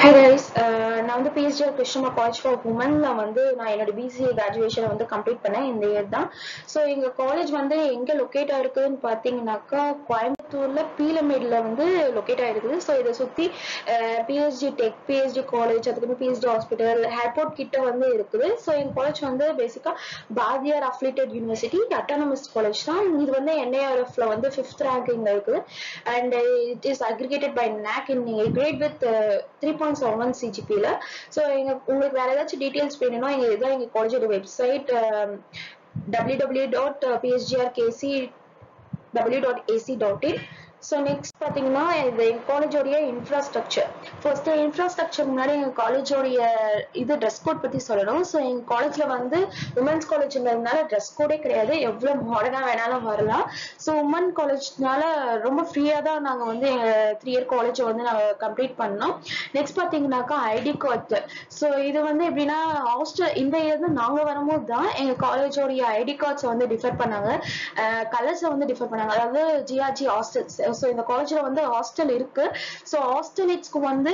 high guys நான் வந்து PSGR Krishnammal college for உமன்ல வந்து நான் என்னோட பிசிஏ கிராஜுவேஷனை வந்து கம்ப்ளீட் பண்ணேன் இந்த இயர் தான் ஸோ எங்க காலேஜ் வந்து எங்க லொக்கேட் ஆயிருக்குதுன்னு பார்த்தீங்கன்னாக்கா கோயம்புத்தூர்ல பீலமேட்ல வந்து லொக்கேட் ஆயிருக்குது ஸோ இதை சுத்தி பிஎஸ்ஜி டெக் பிஎஸ்ஜி காலேஜ் அதுக்கப்புறம் பிஎஸ்ஜி ஹாஸ்பிட்டல் ஏர்போர்ட் கிட்ட வந்து இருக்குது ஸோ எங்க காலேஜ் வந்து பேசிக்கா Bharathiar affiliated university autonomous college தான் இது வந்து என்ஐஆர்எஃப்ல வந்து ஃபிஃப்த் ரேங்கிங்ல இருக்குது and it is accredited by NAAC in grade with three point seven one சிஜிபியில் ஸோ எங்க உங்களுக்கு வேற ஏதாச்சும் டீட்டெயில்ஸ் வேணும்னா எங்க இதுதான் எங்க காலேஜோட website W W dot PSGR KC W dot AC dot in so next பார்த்தீங்கன்னா இது எங்கள் காலேஜோடைய இன்ஃப்ராஸ்ட்ரக்சர் ஃபர்ஸ்ட் இன்ஃப்ராஸ்ட்ரக்சர் முன்னாடி எங்கள் காலேஜோடைய இது ட்ரெஸ் கோட் பற்றி சொல்லணும் ஸோ எங்கள் காலேஜில் வந்து உமன்ஸ் காலேஜ்ன்றதுனால ட்ரெஸ் கோடே கிடையாது எவ்வளோ மாடர்னாக வேணாலும் வரலாம் ஸோ உமன் காலேஜ்னால ரொம்ப ஃப்ரீயாக தான் நாங்கள் வந்து எங்கள் த்ரீ இயர் காலேஜை வந்து நாங்கள் கம்ப்ளீட் பண்ணோம் நெக்ஸ்ட் பார்த்தீங்கன்னாக்கா ஐடி கார்டு ஸோ இது வந்து எப்படின்னா ஹாஸ்டல் இந்த இயர் தான் நாங்கள் வரும்போது தான் எங்கள் காலேஜோடைய ஐடி கார்ட்ஸை வந்து டிஃபர் பண்ணாங்க கலர்ஸை வந்து டிஃபர் பண்ணாங்க அதாவது ஜிஆர்ஜி ஹாஸ்டல்ஸ் ஸோ இந்த காலேஜ்ல வந்து ஹாஸ்டல் இருக்கு ஸோ ஹாஸ்டலேட்ஸ்க்கு வந்து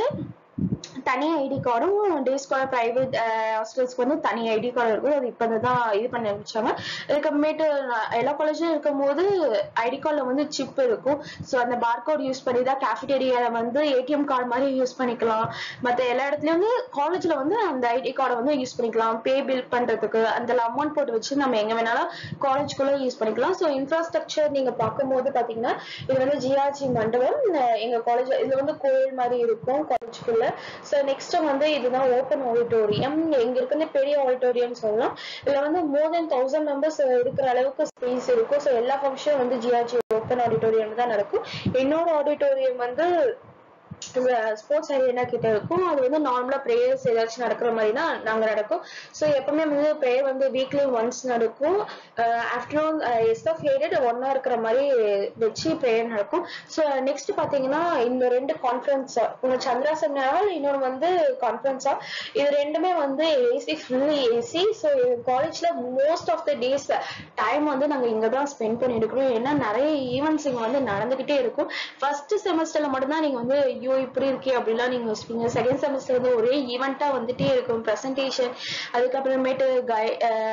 தனி ஐடி கார்டும் டே ஸ்காலர் பிரைவேட் ஹாஸ்டல்ஸ்க்கு வந்து தனி ஐடி கார்டு இருக்கும் அது இப்போ தான் இது பண்ணி ஆரம்பிச்சாங்க அதுக்கப்புறமேட்டு எல்லா காலேஜும் இருக்கும் போது ஐடி கார்டில் வந்து சிப் இருக்கும் ஸோ அந்த பார் கோட் யூஸ் பண்ணி தான் கேஃபிடேரியாவில் வந்து ஏடிஎம் கார்டு மாதிரி யூஸ் பண்ணிக்கலாம் மற்ற எல்லா இடத்துலையும் வந்து காலேஜில் வந்து அந்த ஐடி கார்டை வந்து யூஸ் பண்ணிக்கலாம் பே பில் பண்ணுறதுக்கு அந்த அமௌண்ட் போட்டு வச்சு நம்ம எங்கே வேணாலும் காலேஜ்குள்ளே யூஸ் பண்ணிக்கலாம் ஸோ இன்ஃப்ராஸ்ட்ரக்சர் நீங்கள் பார்க்கும்போது பார்த்தீங்கன்னா இது வந்து ஜிஆர்ஜி மண்டபம் எங்கள் காலேஜ் இதில் வந்து கோயில் மாதிரி இருக்கும் காலேஜ்குள்ள ஸோ நெக்ஸ்ட் வந்து இதுதான் ஓப்பன் ஆடிட்டோரியம் எங்க இருக்கிறது பெரிய ஆடிட்டோரியம் சொல்லலாம் இதுல வந்து மோர் தென் தௌசண்ட் மெம்பர்ஸ் இருக்கிற அளவுக்கு ஸ்பேஸ் இருக்கும் ஸோ எல்லா ஃபங்க்ஷனும் வந்து ஜிஆர்ஜி ஓப்பன் ஆடிட்டோரியம் தான் நடக்கும் இன்னொரு ஆடிட்டோரியம் வந்து ஸ்போர்ட்ஸ் அரேனா கிட்ட இருக்கும் அது வந்து நார்மலா ப்ரேயர்ஸ் ஏதாச்சும் நடக்கிற மாதிரி தான் நாங்க நடக்கும் ஸோ எப்பவுமே வந்து ப்ரேயர் வந்து வீக்லி ஒன்ஸ் நடக்கும் ஆஃப்டர்நூன் எஸ் ஆஃப் ஹேடட் ஒன்னா இருக்கிற மாதிரி வச்சு ப்ரேயர் நடக்கும் ஸோ நெக்ஸ்ட் பாத்தீங்கன்னா இந்த ரெண்டு கான்ஃபரன்ஸ் ஒன்று சந்திரா செமினார் இன்னொன்று வந்து கான்ஃபரன்ஸா இது ரெண்டுமே வந்து ஏசி ஃபுல்லி ஏசி ஸோ காலேஜ்ல most of the days time வந்து நாங்க இங்க தான் ஸ்பெண்ட் பண்ணிருக்கிறோம் ஏன்னா நிறைய ஈவெண்ட்ஸ் இங்க வந்து நடந்துகிட்டே இருக்கும் ஃபர்ஸ்ட் செமஸ்டர்ல மட்டும்தான் நீங்க வந்து ஐயோ இப்படி இருக்கே அப்படிலாம் நீங்க யோசிப்பீங்க செகண்ட் செமஸ்டர் வந்து ஒரே ஈவெண்ட்டா வந்துட்டே இருக்கும் ப்ரெசன்டேஷன் அதுக்கப்புறமேட்டு கை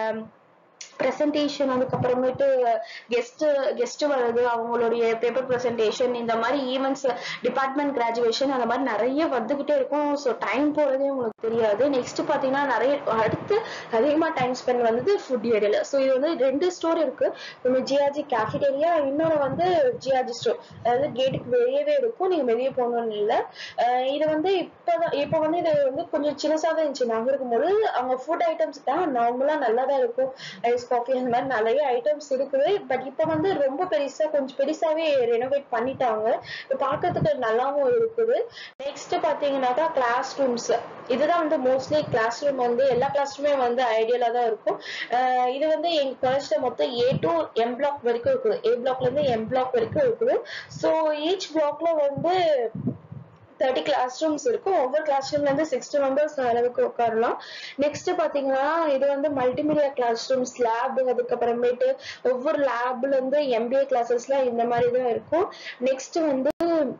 ப்ரெசன்டேஷன் அதுக்கப்புறமேட்டு கெஸ்ட் கெஸ்ட் வர்றது அவங்களுடைய பேப்பர் ப்ரெசன்டேஷன் இந்த மாதிரி ஈவெண்ட்ஸ் டிபார்ட்மெண்ட் கிராஜுவேஷன் அந்த மாதிரி நிறைய வந்துகிட்டே இருக்கும் ஸோ டைம் போறதே உங்களுக்கு தெரியாது நெக்ஸ்ட் பாத்தீங்கன்னா நிறைய அடுத்து அதிகமா டைம் ஸ்பெண்ட் வந்தது ஃபுட் ஏரியால ஸோ இது வந்து ரெண்டு ஸ்டோர் இருக்கு ஒன்று ஜிஆர்ஜி கேஃபிடேரியா இன்னொன்று வந்து ஜிஆர்ஜி ஸ்டோர் அதாவது கேட்டுக்கு வெளியவே இருக்கும் நீங்க வெளியே போகணும்னு இல்லை இது வந்து இப்போதான் இப்போ வந்து இது வந்து கொஞ்சம் சின்னசாக தான் இருந்துச்சு நாங்கள் இருக்கும்போது அவங்க ஃபுட் ஐட்டம்ஸ் தான் நார்மலா நல்லா தான் இருக்கும் ஐஸ் காஃபி அந்த மாதிரி நிறைய ஐட்டம்ஸ் இருக்குது பட் இப்போ வந்து ரொம்ப பெருசா கொஞ்சம் பெருசாவே ரெனோவேட் பண்ணிட்டாங்க பார்க்கறதுக்கு நல்லாவும் இருக்குது நெக்ஸ்ட் பாத்தீங்கன்னாக்கா கிளாஸ் ரூம்ஸ் இதுதான் வந்து மோஸ்ட்லி கிளாஸ் ரூம் வந்து எல்லா கிளாஸ் ரூமே வந்து ஐடியலா தான் இருக்கும் இது வந்து எங்க காலேஜ்ல மொத்தம் ஏ டு எம் பிளாக் வரைக்கும் இருக்குது ஏ பிளாக்ல இருந்து எம் பிளாக் வரைக்கும் இருக்குது ஸோ ஈச் பிளாக்ல வந்து தேர்ட்டி கிளாஸ் ரூம்ஸ் இருக்கும் ஒவ்வொரு கிளாஸ் ரூம்ல இருந்து சிக்ஸ்டி மெம்பர்ஸ் அளவுக்கு உட்காரலாம் நெக்ஸ்ட் பாத்தீங்கன்னா இது வந்து மல்டிமீடியா கிளாஸ் ரூம்ஸ் லேப் அதுக்கப்புறமேட்டு ஒவ்வொரு லேப்ல இருந்து எம்பிஏ கிளாஸஸ்லாம் இந்த மாதிரி தான் இருக்கும் நெக்ஸ்ட் வந்து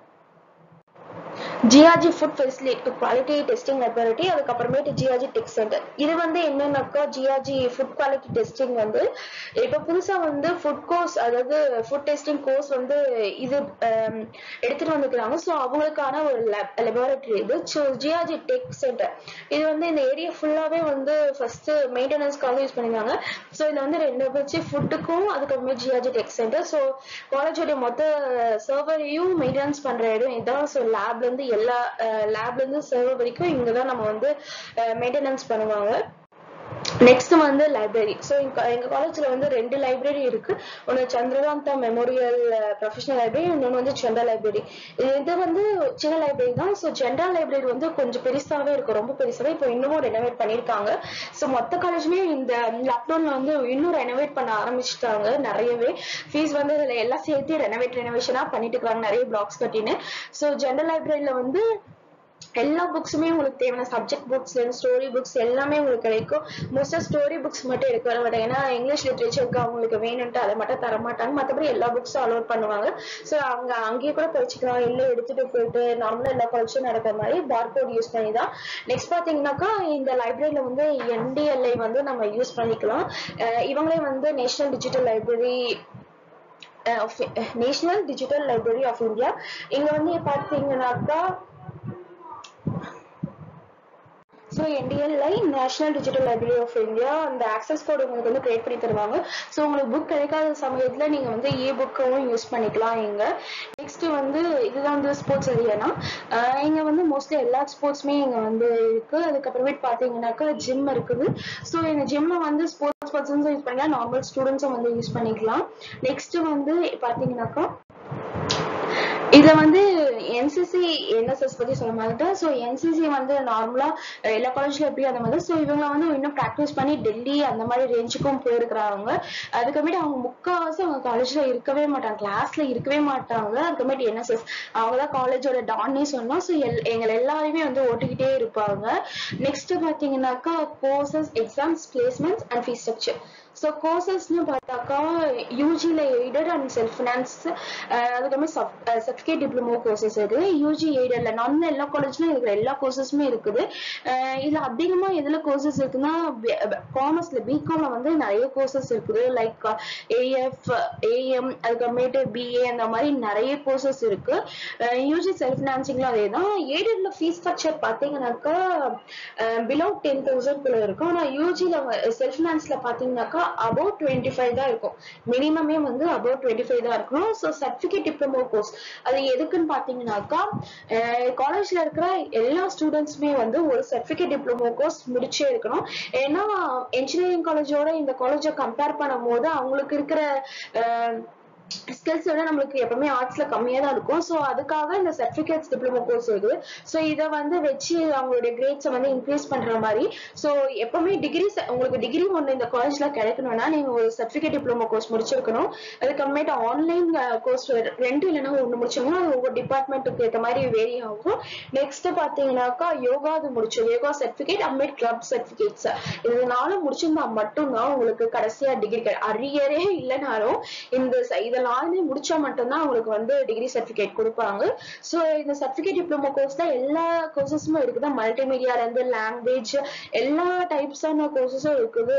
GRG food facility quality testing laboratory அதுக்கப்புறமேட்டு ஜிஆர்ஜி டெக் சென்டர் இது வந்து என்னன்னாக்கா ஜிஆர்ஜி ஃபுட் குவாலிட்டி டெஸ்டிங் வந்து இப்போ புதுசா வந்து ஃபுட் கோர்ஸ் அதாவது ஃபுட் டெஸ்டிங் கோர்ஸ் வந்து இது எடுத்துட்டு வந்துக்கிறாங்க ஸோ அவங்களுக்கான ஒரு லெபார்டரி இது ஸோ ஜிஆர்ஜி டெக் சென்டர் இது வந்து இந்த ஏரியா ஃபுல்லாவே வந்து ஃபர்ஸ்ட் மெயின்டெனன்ஸ்க்காக யூஸ் பண்ணிருக்காங்க ஸோ இதுல வந்து ரெண்டு வச்சு ஃபுட்டுக்கும் அதுக்கப்புறமே ஜிஆர்ஜி டெக் சென்டர் ஸோ காலேஜோடைய மொத்த சர்வரையும் மெயின்டெனன்ஸ் பண்ற இடம் இதான் ஸோ லேப்ல இருந்து எல்லா லேப்ல இருந்து சர்வர் வரைக்கும் இங்க தான் நம்ம வந்து மெயின்டெனன்ஸ் பண்ணுவாங்க நெக்ஸ்ட் வந்து லைப்ரரி ஸோ எங்க காலேஜ்ல வந்து ரெண்டு லைப்ரரி இருக்கு ஒன்று சந்திரகாந்தா மெமோரியல் ப்ரொஃபஷனல் லைப்ரரி இன்னொன்று வந்து ஜென்ரல் லைப்ரரி இது வந்து சின்ன லைப்ரரி தான் ஸோ ஜென்ரல் லைப்ரரி வந்து கொஞ்சம் பெருசாவே இருக்கும் ரொம்ப பெருசாவே இப்போ இன்னமும் ரெனோவேட் பண்ணியிருக்காங்க ஸோ மொத்த காலேஜுமே இந்த லாக்டவுன்ல வந்து இன்னும் ரெனோவேட் பண்ண ஆரம்பிச்சிட்டாங்க நிறையவே ஃபீஸ் வந்து இதில் எல்லாம் சேர்த்து ரெனோவேட் ரெனோவேஷனா பண்ணிட்டு இருக்காங்க நிறைய பிளாக்ஸ் கட்டின்னு ஸோ ஜென்ரல் லைப்ரரியில வந்து எல்லா புக்ஸுமே உங்களுக்கு தேவையான சப்ஜெக்ட் புக்ஸ் ஸ்டோரி புக்ஸ் எல்லாமே உங்களுக்கு கிடைக்கும் மோஸ்டா ஸ்டோரி புக்ஸ் மட்டும் எடுக்க வர மாட்டாங்க ஏன்னா இங்கிலீஷ் லிட்ரேச்சருக்கு அவங்களுக்கு வேணும்ட்டு அதை மட்டும் தர மாட்டாங்க மற்றபடி எல்லா புக்ஸும் அலோட் பண்ணுவாங்க ஸோ அவங்க அங்கேயே கூட படிச்சுக்கலாம் இல்லை எடுத்துட்டு போயிட்டு நார்மலாக எல்லா காலேஜும் நடக்கிற மாதிரி பார்கோட் யூஸ் பண்ணி தான் நெக்ஸ்ட் பார்த்தீங்கன்னாக்கா இந்த லைப்ரரியில வந்து என்டிஎல்ஐ வந்து நம்ம யூஸ் பண்ணிக்கலாம் அஹ் இவங்களே வந்து national digital library national digital library of India இங்க வந்து பாத்தீங்கன்னாக்கா so NDLI national digital library of India அந்த ஆக்சஸ் கோட் உங்களுக்கு வந்து கிரியேட் பண்ணி தருவாங்க ஸோ உங்களுக்கு புக் கிடைக்காத சமயத்தில் நீங்கள் வந்து இ புக்கவும் யூஸ் பண்ணிக்கலாம் இங்கே நெக்ஸ்ட் வந்து இதுதான் வந்து ஸ்போர்ட்ஸ் ஏரியானா இங்கே வந்து மோஸ்ட்லி எல்லா ஸ்போர்ட்ஸுமே இங்கே வந்து இருக்கு அதுக்கப்புறமேட்டு பார்த்தீங்கன்னாக்கா ஜிம் இருக்குது ஸோ இந்த ஜிம்மில் வந்து ஸ்போர்ட்ஸ் பர்சன்ஸும் யூஸ் பண்ணிக்கலாம் நார்மல் ஸ்டூடெண்ட்ஸும் வந்து யூஸ் பண்ணிக்கலாம் நெக்ஸ்ட் வந்து பார்த்தீங்கன்னாக்கா இதுல வந்து என்சிசி என்எஸ்எஸ் பத்தி சொல்ல மாட்டேன் ஸோ என்சிசி வந்து நார்மலா எல்லா காலேஜ்ல எப்படி அந்த மாதிரி ஸோ இவங்க வந்து இன்னும் ப்ராக்டிஸ் பண்ணி டெல்லி அந்த மாதிரி ரேஞ்சுக்கும் போயிருக்கிறாங்க அதுக்கப்புறமேட்டு அவங்க முக்கால்வாசி அவங்க காலேஜ்ல இருக்கவே மாட்டாங்க கிளாஸ்ல இருக்கவே மாட்டாங்க அதுக்கப்புறமேட்டு என்எஸ்எஸ் அவங்க தான் காலேஜோட டான்னே சொன்னோம் ஸோ எல் எங்களை எல்லாருமே வந்து ஓட்டிக்கிட்டே இருப்பாங்க நெக்ஸ்ட் பாத்தீங்கன்னாக்கா courses exams placements and fees structure so கோர்சஸ்னு பார்த்தாக்கா யூஜியில் எய்டட் அண்ட் செல்ஃப் ஃபினான்ஸ் அதுக்கப்புறமே சர்டிஃபிகேட் டிப்ளமோ கோர்சஸ் இருக்குது யூஜி எய்டட்ல நான் எல்லா காலேஜ்லையும் இருக்கிற எல்லா கோர்சஸுமே இருக்குது அஹ் இதுல அதிகமா எதுல கோர்சஸ் இருக்குன்னா காமர்ஸ்ல பிகாம்ல வந்து நிறைய கோர்சஸ் இருக்குது லைக் ஏஎஃப் ஏஎம் அதுக்கப்புறமேட்டு பிஏ அந்த மாதிரி நிறைய கோர்சஸ் இருக்கு யூஜி செல்ஃப் ஃபினான்சிங்ல அதே தான் எய்டட்ல ஃபீஸ் ஸ்ட்ரக்சர் பார்த்தீங்கன்னாக்கா பிலோ டென் தௌசண்ட் குள்ள இருக்கும் ஆனா யூஜில செல்ஃப் ஃபினான்ஸ்ல பார்த்தீங்கன்னாக்கா அபவுட் டுவெண்ட்டி ஃபைவ் தான் இருக்கும் மினிமமே வந்து அபவுட் டுவெண்ட்டி ஃபைவ் தான் இருக்கணும் ஸோ சர்டிஃபிகேட் டிப்ளமோ கோர்ஸ் அது எதுக்குன்னு பார்த்தீங்கன்னாக்கா காலேஜ்ல இருக்கிற எல்லா ஸ்டூடெண்ட்ஸுமே வந்து ஒரு சர்டிஃபிகேட் டிப்ளமோ கோர்ஸ் முடிச்சே இருக்கணும் ஏன்னா இன்ஜினியரிங் காலேஜோட இந்த காலேஜை கம்பேர் பண்ணும்போது அவங்களுக்கு இருக்கிற ஸ்கில்ஸ் விட நம்மளுக்கு எப்பவுமே ஆர்ட்ஸ்ல கம்மியா தான் இருக்கும் ஸோ அதுக்காக இந்த சர்டிபிகேட்ஸ் டிப்ளமோ கோர்ஸ் இருக்குது ஸோ இதை வந்து வச்சு அவங்களுடைய கிரேட்ஸை வந்து இன்க்ரீஸ் பண்ற மாதிரி ஸோ எப்பவுமே டிகிரி உங்களுக்கு டிகிரி ஒன்று இந்த காலேஜ்ல கிடைக்கணும்னா நீங்க ஒரு சர்டிபிகேட் டிப்ளமோ கோர்ஸ் முடிச்சிருக்கணும் அதுக்கப்புறமேட்டு ஆன்லைன் கோர்ஸ் ரெண்டு இல்லைன்னா ஒன்று முடிச்சோம்னா அது ஒவ்வொரு டிபார்ட்மெண்ட்டுக்கு ஏற்ற மாதிரி வேரி ஆகும் நெக்ஸ்ட் பாத்தீங்கன்னாக்கா யோகா அது முடிச்சோம் யோகா சர்டிபிகேட் அம்மேட் கிளப் சர்டிபிகேட்ஸ் இதனால முடிச்சிருந்தா மட்டும்தான் உங்களுக்கு கடைசியா டிகிரி அரியரே இல்லைனாலும் இந்த இதெல்லாமே முடிச்சா மட்டும்தான் உங்களுக்கு வந்து டிகிரி சர்டிபிகேட் கொடுப்பாங்க ஸோ இந்த சர்டிபிகேட் டிப்ளமோ கோர்ஸ்ல எல்லா கோர்சஸுமே இருக்குது மல்டிமீடியால இருந்து லாங்குவேஜ் எல்லா டைப்ஸான கோர்சஸும் இருக்குது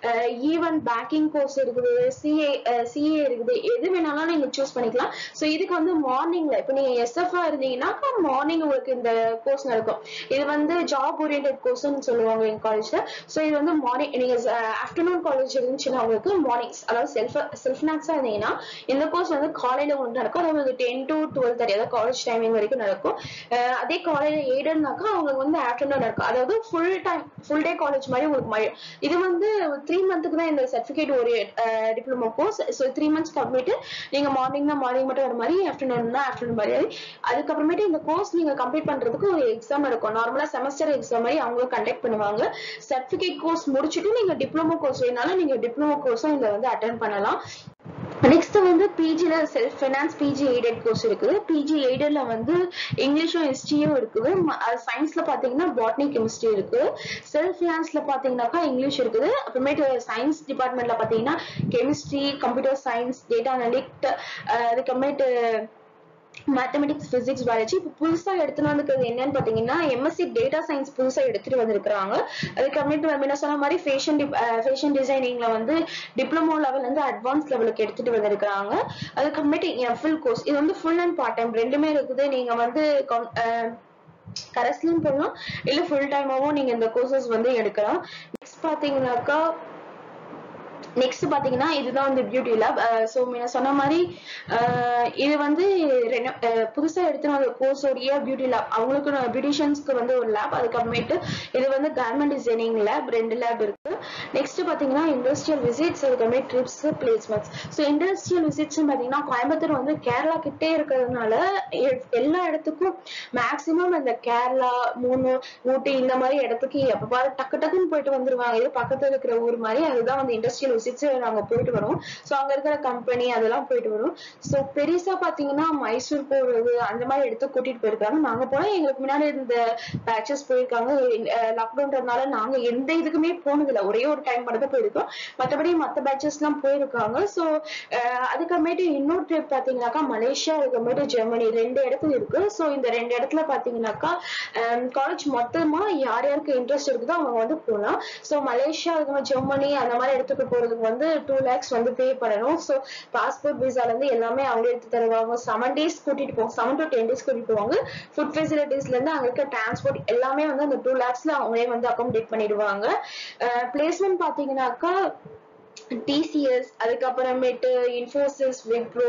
ஈவன் பேக்கிங் கோர்ஸ் இருக்குது சிஏ சிஏ இருக்குது எது வேணாலும் நீங்க சூஸ் பண்ணிக்கலாம் ஸோ இதுக்கு வந்து மார்னிங்ல இப்போ நீங்க எஸ்எஃப்ஆ இருந்தீங்கன்னா மார்னிங் உங்களுக்கு இந்த கோர்ஸ் நடக்கும் இது வந்து ஜாப் ஓரியன்ட் கோர்ஸ்னு சொல்லுவாங்க எங்க காலேஜ்ல ஸோ இது வந்து மார்னிங் நீங்க ஆஃப்டர்நூன் காலேஜ் இருந்துச்சுன்னா உங்களுக்கு மார்னிங்ஸ் அதாவது செல்ஃப் செல்ஃப் ஃபினான்ஸா இருந்தீங்கன்னா இந்த கோர்ஸ் வந்து காலையில ஒன்று நடக்கும் அதாவது டென் டு டுவெல் தேர்ட்டி அதாவது காலேஜ் டைமிங் வரைக்கும் நடக்கும் அதே காலையில எய்டுனாக்கா அவங்களுக்கு வந்து ஆஃப்டர்நூன் நடக்கும் அதாவது full time full day college மாதிரி உங்களுக்கு மழை இது வந்து த்ரீ மந்த்துக்கு தான் இந்த சர்டிஃபிகேட் ஒரு diploma course so three months complete நீங்க மார்னிங் தான் மார்னிங் மட்டும் வர மாதிரி ஆஃப்டர்நூன் தான் ஆஃப்டர்நூன் மாதிரி அதுக்கப்புறமேட்டு இந்த கோர்ஸ் நீங்க கம்ப்ளீட் பண்றதுக்கு ஒரு எக்ஸாம் நடக்கும் நார்மலா செமஸ்டர் எக்ஸாம் மாதிரி அவங்க கண்டக்ட் பண்ணுவாங்க சர்டிஃபிகேட் கோர்ஸ் முடிச்சுட்டு நீங்க டிப்ளமோ கோர்ஸ் வேணாலும் நீங்க டிப்ளமோ கோர்ஸும் இதை வந்து அட்டன் பண்ணலாம் நெக்ஸ்ட் வந்து பிஜில self finance PG aided course இருக்குது பிஜி எய்டட்ல வந்து இங்கிலீஷும் ஹிஸ்டரியும் இருக்குது சயின்ஸ்ல பாத்தீங்கன்னா பாட்னி கெமிஸ்ட்ரி இருக்கு செல்ஃப் ஃபைனான்ஸ்ல பாத்தீங்கன்னாக்கா இங்கிலீஷ் இருக்குது அப்புறமேட்டு சயின்ஸ் டிபார்ட்மெண்ட்ல பாத்தீங்கன்னா chemistry computer science data analytics அதுக்கப்புறமேட்டு மேத்தமெட்டிக்ஸ் பிசிக்ஸ் பயாலஜி இப்போ புதுசா எடுத்துட்டு வந்துக்கிறது என்னன்னு பாத்தீங்கன்னா எம்எஸ்சி டேட்டா சயின்ஸ் புதுசா எடுத்துட்டு வந்திருக்காங்க அதுக்கப்புறமேட்டு நம்ம என்ன சொன்ன மாதிரி ஃபேஷன் ஃபேஷன் டிசைனிங்ல வந்து டிப்ளமோ லெவல் வந்து அட்வான்ஸ் லெவலுக்கு எடுத்துட்டு வந்திருக்காங்க அதுக்கப்புறமேட்டு எஃப்எல் கோர்ஸ் இது வந்து ஃபுல் அண்ட் பார்ட் டைம் ரெண்டுமே இருக்குது நீங்க வந்து கரஸ்லயும் போடலாம் இல்ல ஃபுல் டைமாவும் நீங்க இந்த கோர்சஸ் வந்து எடுக்கலாம் நெக்ஸ்ட் பாத்தீங்கன்னாக்கா நெக்ஸ்ட் பாத்தீங்கன்னா இதுதான் வந்து பியூட்டி லேப் ஸோ நான் சொன்ன மாதிரி இது வந்து புதுசா எடுத்துன ஒரு கோர்ஸோடைய பியூட்டி லேப் அவங்களுக்கு பியூட்டிஷியன்ஸ்க்கு வந்து ஒரு லேப் அதுக்கப்புறமேட்டு இது வந்து கார்மெண்ட் டிசைனிங் லேப் ரெண்டு லேப் இருக்கு நெக்ஸ்ட் பாத்தீங்கன்னா இண்டஸ்ட்ரியல் விசிட்ஸ் அதுக்கப்புறமே trips placements so industrial visits பாத்தீங்கன்னா கோயம்புத்தூர் வந்து கேரளா கிட்டே இருக்கிறதுனால எல்லா இடத்துக்கும் மேக்சிமம் இந்த கேரளா மூணு ஊட்டி இந்த மாதிரி இடத்துக்கு எப்ப பாரு டக்கு டக்குன்னு போயிட்டு வந்துருவாங்க இது பக்கத்துல இருக்கிற ஊர் மாதிரி அதுதான் வந்து இண்டஸ்ட்ரியல் விசிட்ஸ் நாங்க போயிட்டு வரோம் ஸோ அங்க இருக்கிற கம்பெனி அதெல்லாம் போயிட்டு வரோம் ஸோ பெருசா பாத்தீங்கன்னா மைசூர் போறது அந்த மாதிரி இடத்துக்கு கூட்டிட்டு போயிருக்காங்க நாங்க போனா எங்களுக்கு முன்னாடி இந்த பேச்சஸ் போயிருக்காங்க லாக்டவுன்றதுனால நாங்க எந்த இதுக்குமே போனதில்ல ஒரே ஒரு டைம் மட்டும் தான் போயிருக்கோம் மத்தபடி மத்த பேச்சஸ் எல்லாம் போயிருக்காங்க ஸோ அதுக்கப்புறமேட்டு இன்னொரு ட்ரிப் பாத்தீங்கன்னாக்கா மலேசியா அதுக்கப்புறமேட்டு ஜெர்மனி ரெண்டு இடத்துல இருக்கு ஸோ இந்த ரெண்டு இடத்துல பாத்தீங்கன்னாக்கா காலேஜ் மொத்தமா யார் யாருக்கு இன்ட்ரெஸ்ட் இருக்குதோ அவங்க வந்து போகலாம் ஸோ மலேசியா அதுக்கப்புறம் ஜெர்மனி அந்த மாதிரி இடத்துக்கு போறதுக்கு வந்து டூ லேக்ஸ் வந்து பே பண்ணணும் ஸோ பாஸ்போர்ட் விசால இருந்து எல்லாமே அவங்களே எடுத்து தருவாங்க செவன் டேஸ் கூட்டிட்டு போவாங்க செவன் டு டென் டேஸ் கூட்டிட்டு போவாங்க ஃபுட் ஃபெசிலிட்டிஸ்ல இருந்து அங்க இருக்க டிரான்ஸ்போர்ட் எல்லாமே வந்து அந்த டூ லேக்ஸ்ல அவங்களே வந்து அகாமடேட் பண்ணிடுவாங்க பிளேஸ்மெண்ட் பாத்தீங்கன்னாக்கா டிசிஎஸ் அதுக்கப்புறமேட்டு இன்ஃபோசிஸ் விப்ரோ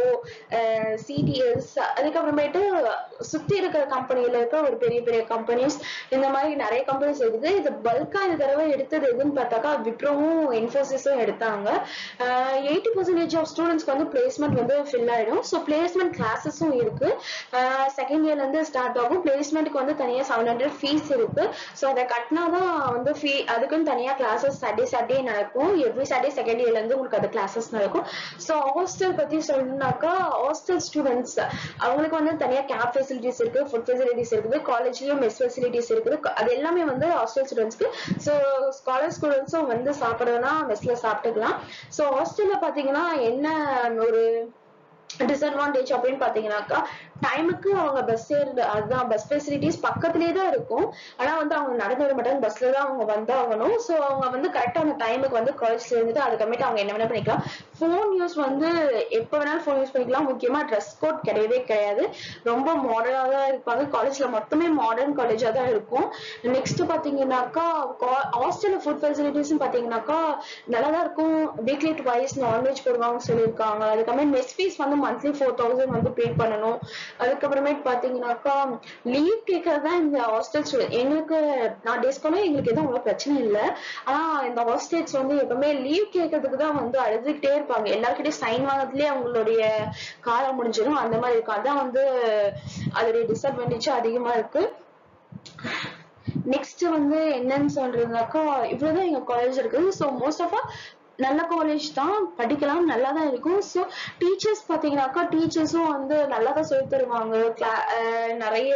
சிடிஎஸ் அதுக்கப்புறமேட்டு சுத்தி இருக்கிற கம்பெனில இருக்க ஒரு பெரிய பெரிய கம்பெனிஸ் இந்த மாதிரி நிறைய கம்பெனிஸ் இருக்குது இது பல்கா இந்த தடவை எடுத்தது எதுன்னு பார்த்தாக்கா விப்ரோவும் இன்ஃபோசிஸும் எடுத்தாங்க எயிட்டி பர்சன்டேஜ் ஆஃப் ஸ்டூடெண்ட்ஸ்க்கு வந்து பிளேஸ்மெண்ட் வந்து ஃபில் ஆயிடும் ஸோ பிளேஸ்மெண்ட் கிளாஸஸும் இருக்கு செகண்ட் இயர்ல இருந்து ஸ்டார்ட் ஆகும் பிளேஸ்மெண்ட்டுக்கு வந்து தனியா செவன் ஹண்ட்ரட் ஃபீஸ் இருக்கு ஸோ அதை கட்டினாதான் வந்து ஃபீ அதுக்குன்னு தனியா கிளாஸஸ் சாட்டர்டே சாட்டர்டே நடக்கும் எவ்ரி சாட்டர்டே செகண்ட் இயர்ல இருந்து உங்களுக்கு அது கிளாஸஸ் நடக்கும் ஸோ ஹாஸ்டல் பத்தி சொல்லணும்னாக்கா ஹாஸ்டல் ஸ்டூடெண்ட்ஸ் அவங்களுக்கு வந்து தனியா கேப் ஃபெசிலிட்டிஸ் இருக்கு ஃபுட் ஃபெசிலிட்டிஸ் இருக்குது காலேஜ்லயும் மெஸ் ஃபெசிலிட்டிஸ் இருக்குது அது எல்லாமே வந்து ஹாஸ்டல் ஸ்டூடெண்ட்ஸ்க்கு ஸோ காலேஜ் ஸ்டூடெண்ட்ஸும் வந்து சாப்பிட்றதுனா மெஸ்ல சாப்பிட்டுக்கலாம் ஸோ ஹாஸ்டல்ல பாத்தீங்கன்னா என்ன ஒரு டிஸ்அட்வான்டேஜ் அப்படின்னு பாத்தீங்கன்னாக்கா டைமுக்கு அவங்க பஸ் ஏறுது அதுதான் பஸ் ஃபெசிலிட்டிஸ் பக்கத்துலேயே தான் இருக்கும் ஆனா வந்து அவங்க நடந்து வர மாட்டாங்க பஸ்ல தான் அவங்க வந்தாகணும் ஸோ அவங்க வந்து கரெக்டா அந்த டைமுக்கு வந்து காலேஜ் சேர்ந்துட்டு அதுக்கப்புறமேட்டு அவங்க என்ன வேணா பண்ணிக்கலாம் ஃபோன் யூஸ் வந்து எப்போ வேணாலும் ஃபோன் யூஸ் பண்ணிக்கலாம் முக்கியமா ட்ரெஸ் கோட் கிடையவே கிடையாது ரொம்ப மாடர்னா தான் இருப்பாங்க காலேஜ்ல மொத்தமே மாடர்ன் காலேஜா தான் இருக்கும் நெக்ஸ்ட் பாத்தீங்கன்னாக்கா ஹாஸ்டல்ல ஃபுட் ஃபெசிலிட்டிஸ் பாத்தீங்கன்னாக்கா நல்லா தான் இருக்கும் வீக்லி ட்வைஸ் நான்வெஜ் போடுவாங்க சொல்லியிருக்காங்க அதுக்கப்புறமே மெஸ் ஃபீஸ் வந்து மந்த்லி ஃபோர் தௌசண்ட் வந்து பே பண்ணணும் அதுக்கப்புறமேட்டு பாத்தீங்கன்னாக்கா லீவ் கேட்கறது தான் இந்த ஹாஸ்டல் ஸ்டூடெண்ட் எங்களுக்கு நான் டேஸ் போல எங்களுக்கு எதுவும் அவ்வளவு பிரச்சனை இல்லை ஆனா இந்த ஹாஸ்டல்ஸ் வந்து எப்பவுமே லீவ் கேட்கறதுக்கு தான் வந்து அழுதுகிட்டே இருப்பாங்க எல்லாருக்கிட்டையும் சைன் வாங்குறதுலயே அவங்களுடைய காலம் முடிஞ்சிடும் அந்த மாதிரி இருக்கும் அதான் வந்து அதோடைய டிஸ்அட்வான்டேஜ் அதிகமா இருக்கு நெக்ஸ்ட் வந்து என்னன்னு சொல்றதுனாக்கா இவ்வளவுதான் எங்க காலேஜ் இருக்குது ஸோ மோஸ்ட் ஆஃப் நல்ல காலேஜ் தான் படிக்கலாம் நல்லா தான் இருக்கும் ஸோ டீச்சர்ஸ் பார்த்தீங்கன்னாக்கா டீச்சர்ஸும் வந்து நல்லா தான் சொல்லி தருவாங்க நிறைய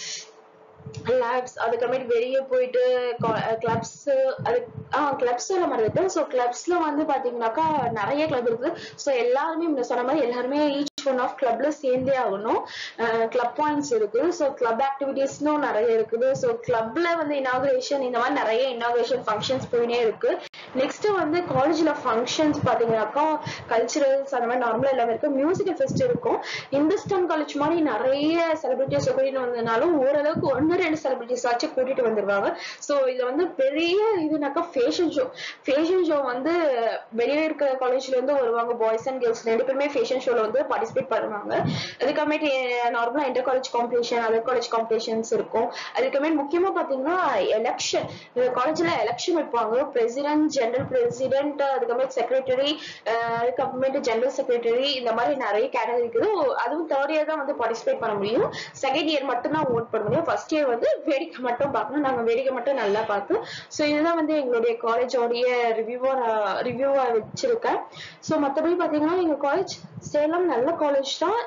லேப்ஸ் அதுக்கப்புறமேட்டு வெளியே போயிட்டு கிளப்ஸ் அது ஆ கிளப்ஸ் சொல்ல மாதிரி இருக்கு ஸோ கிளப்ஸ்ல வந்து பாத்தீங்கன்னாக்கா நிறைய கிளப் இருக்குது ஸோ எல்லாருமே இந்த சொன்ன மாதிரி எல்லாருமே ஈச் ஒன் ஆஃப் கிளப்ல சேர்ந்தே ஆகணும் கிளப் பாயிண்ட்ஸ் இருக்கு ஸோ கிளப் ஆக்டிவிட்டீஸ்னும் நிறைய இருக்குது ஸோ கிளப்ல வந்து இனாகுரேஷன் இந்த மாதிரி நிறைய இனாகுரேஷன் ஃபங்க்ஷன்ஸ் போயினே இருக்கு நெக்ஸ்ட் வந்து காலேஜ்ல ஃபங்க்ஷன்ஸ் பாத்தீங்கன்னாக்கா கல்ச்சுரல்ஸ் அந்த மாதிரி நார்மலா எல்லாமே இருக்கு மியூசிக்கல் ஃபெஸ்ட் இருக்கும் இந்துஸ்தான் காலேஜ் மாதிரி நிறைய செலிபிரிட்டிஸ் கூட்டிட்டு வந்ததுனாலும் ஓரளவுக்கு ஒன்னு ரெண்டு செலிபிரிட்டிஸ் ஆச்சு கூட்டிட்டு வந்துருவாங்க ஸோ இதுல வந்து பெரிய இதுனாக்கா ஃபேஷன் ஷோ ஃபேஷன் ஷோ வந்து வெளியே இருக்கிற காலேஜ்ல இருந்து வருவாங்க பாய்ஸ் அண்ட் கேர்ள்ஸ் ரெண்டு பேருமே ஃபேஷன் ஷோல வந்து பார்ட்டிசிபேட் பண்ணுவாங்க அதுக்கப்புறமேட்டு நார்மலா inter college competition other college competitions இருக்கும் அதுக்கப்புறமேட்டு முக்கியமா பாத்தீங்கன்னா எலெக்ஷன் காலேஜ்ல எலெக்ஷன் வைப்பாங்க பிரசிடென்ட் ஜெனரல் பிரசிடென்ட் அதுக்கப்புறமேட்டு செக்ரட்டரி அதுக்கப்புறமேட்டு ஜெனரல் செக்ரட்டரி இந்த மாதிரி நிறைய கேட்டகரி இருக்குது அதுவும் தேர்ட் இயர் தான் வந்து பார்ட்டிசிபேட் பண்ண முடியும் செகண்ட் இயர் மட்டும் தான் ஓட் பண்ண முடியும் ஃபர்ஸ்ட் இயர் வந்து வேடிக்கை மட்டும் பார்க்கணும் நாங்க வேடிக்கை மட்டும் நல்லா பார்த்தோம் ஸோ இதுதான் வந்து எங்களுடைய காலேஜோடைய ரிவ்யூவா ரிவ்யூவா வச்சிருக்கேன் ஸோ மற்றபடி பார்த்தீங்கன்னா எங்க காலேஜ் சேலம் நல்ல காலேஜ் தான்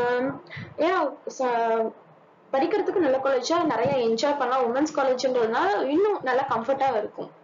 ஏன் படிக்கிறதுக்கு நல்ல காலேஜா நிறைய என்ஜாய் பண்ணலாம் உமன்ஸ் காலேஜ்ன்றதுனால இன்னும் நல்லா கம்ஃபர்ட்டா இருக்கும்